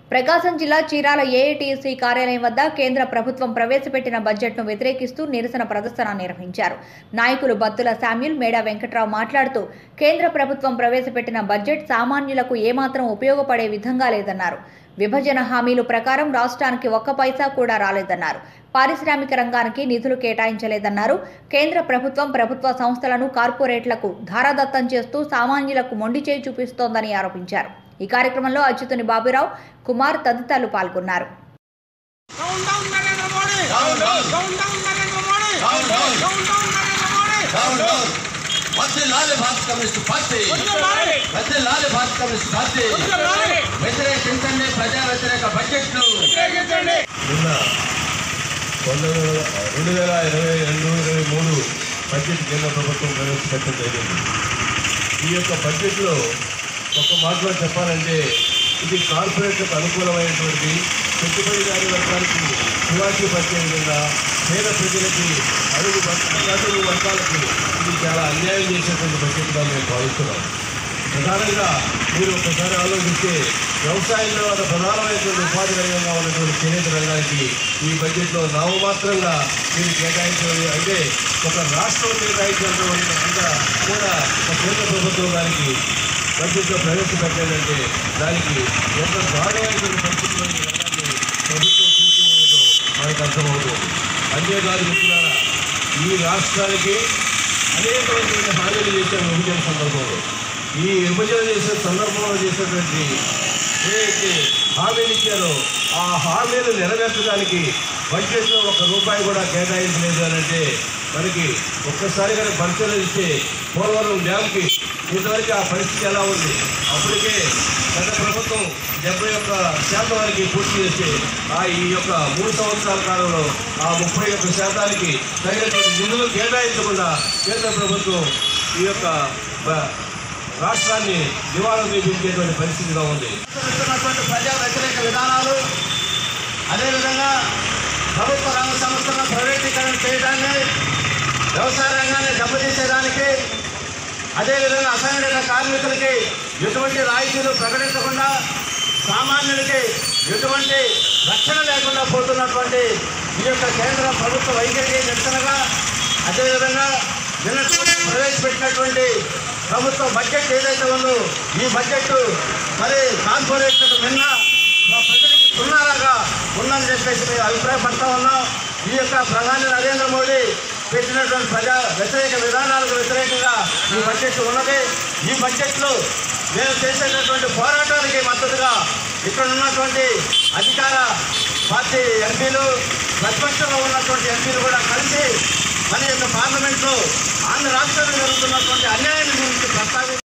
ప్రకాశం జిల్లా చీరాల ఏఐటీసీ కార్యాలయం వద్ద కేంద్ర ప్రభుత్వం ప్రవేశపెట్టిన బడ్జెట్ను వ్యతిరేకిస్తూ నిరసన ప్రదర్శన నిర్వహించారు నాయకులు బత్తుల శామ్యుల్ మేడా వెంకట్రావు మాట్లాడుతూ కేంద్ర ప్రభుత్వం ప్రవేశపెట్టిన బడ్జెట్ సామాన్యులకు ఏమాత్రం ఉపయోగపడే విధంగా లేదన్నారు విభజన హామీలు ప్రకారం రాష్ట్రానికి ఒక్క పైసా కూడా రాలేదన్నారు పారిశ్రామిక రంగానికి నిధులు కేటాయించలేదన్నారు కేంద్ర ప్రభుత్వం ప్రభుత్వ సంస్థలను కార్పొరేట్లకు ధారాదత్తం చేస్తూ సామాన్యులకు మొండి చేయి చూపిస్తోందని ఆరోపించారు ఈ కార్యక్రమంలో అచ్యుతుని బాబురావు కుమార్ తదితరులు పాల్గొన్నారు down down Narendra Modi down down. Down down Narendra Modi down down. Down down Narendra Modi down down వర్ధిల్లాలి భారత కమ్యూనిస్ట్ పార్టీ వర్ధిల్లాలి. వర్ధిల్లాలి భారత కమ్యూనిస్ట్ పార్టీ వర్ధిల్లాలి. వ్యతిరేకించండి ప్రజా వ్యతిరేక బడ్జెట్ను వ్యతిరేకించండి నిన్న పంతొమ్మిది వేల రెండు వేల ఇరవై రెండు ఇరవై మూడు బడ్జెట్ కేంద్ర ప్రభుత్వం ప్రవేశపెట్టడం జరిగింది ఈ యొక్క బడ్జెట్లో ఒక మాటలో చెప్పాలంటే ఇది కార్పొరేట్లకు అనుకూలమైనటువంటి పెట్టుబడిదారి వర్గానికి శివాజీ పరిచే విధంగా పేద ప్రజలకి అడుగు అడుగు వర్గాలకు ఇది చాలా అన్యాయం చేసేటువంటి బడ్జెట్గా మేము భావిస్తున్నాం ప్రధానంగా మీరు ఒకసారి ఆలోచిస్తే వ్యవసాయంలో ఒక ప్రధానమైనటువంటి ఉపాధి రంగంగా ఉన్నటువంటి చేనేత రంగానికి ఈ బడ్జెట్లో నామమాత్రంగా మీరు కేటాయించడం అంటే ఒక రాష్ట్రం కేటాయించినటువంటి అంత కూడా ఒక కేంద్ర ప్రభుత్వం దానికి బడ్జెట్లో ప్రవేశపెట్టాలంటే దానికి ఎంత దారుణమైనటువంటి పరిస్థితుల్లో ఈ రంగాన్ని ప్రభుత్వం చూసుకోవడంలో మనకు అర్థమవుతుంది అంతేకాదు మిత్రులారా ఈ రాష్ట్రానికి అనేకమైనటువంటి హామీలు చేశారు విభజన సందర్భంలో ఈ విభజన చేసే సందర్భంలో చేసినటువంటి ఏదైతే హామీలు ఇచ్చారో ఆ హామీలు నెరవేర్చడానికి బడ్జెట్లో ఒక రూపాయి కూడా కేటాయించలేదు అని అంటే మనకి ఒక్కసారి కనుక పరిశీలిస్తే పోలవరం డ్యామ్కి ఇంతవరకు ఆ పరిస్థితి ఎలా ఉంది అప్పటికే గత ప్రభుత్వం డెబ్బై ఒక్క శాతం వరకు పూర్తి చేస్తే ఆ ఈ యొక్క మూడు సంవత్సరాల కాలంలో ఆ ముప్పై ఒక్క శాతానికి తగినటువంటి నిధులు కేటాయించకుండా కేంద్ర ప్రభుత్వం ఈ యొక్క బ- రాష్ట్రాన్ని దివాళా తీపించేటువంటి పరిస్థితిగా ఉంది చేస్తున్నటువంటి ప్రజా వ్యతిరేక విధానాలు అదేవిధంగా ప్రభుత్వ రంగ సంస్థలను ప్రైవేటీకరణ చేయడాన్ని వ్యవసాయ రంగాన్ని దెబ్బతీసేదానికి అదేవిధంగా అసంఘటిత కార్మికులకి ఎటువంటి రాయితీలు ప్రకటించకుండా సామాన్యులకి ఎటువంటి రక్షణ లేకుండా పోతున్నటువంటి ఈ యొక్క కేంద్ర ప్రభుత్వ వైఖరికి నిరసనగా అదేవిధంగా నిన్న ప్రవేశపెట్టినటువంటి ప్రభుత్వ బడ్జెట్ ఏదైతే ఉందో ఈ బడ్జెట్ మరి కార్పొరేట్లకు నిన్న మా ప్రజలకు సున్నాలాగా ఉందని చెప్పేసి మేము అభిప్రాయపడతా ఉన్నాం ఈ యొక్క ప్రధాని నరేంద్ర మోడీ పెట్టినటువంటి ప్రజా వ్యతిరేక విధానాలకు వ్యతిరేకంగా ఈ బడ్జెట్ ఉన్నది ఈ బడ్జెట్లో మేము చేసేటటువంటి పోరాటానికి మద్దతుగా ఇక్కడ ఉన్నటువంటి అధికార పార్టీ ఎంపీలు ప్రతిపక్షంలో ఉన్నటువంటి ఎంపీలు కూడా కలిసి మన యొక్క పార్లమెంట్లో ఆంధ్ర రాష్ట్రంలో జరుగుతున్నటువంటి అన్యాయాన్ని గురించి ప్రస్తావించారు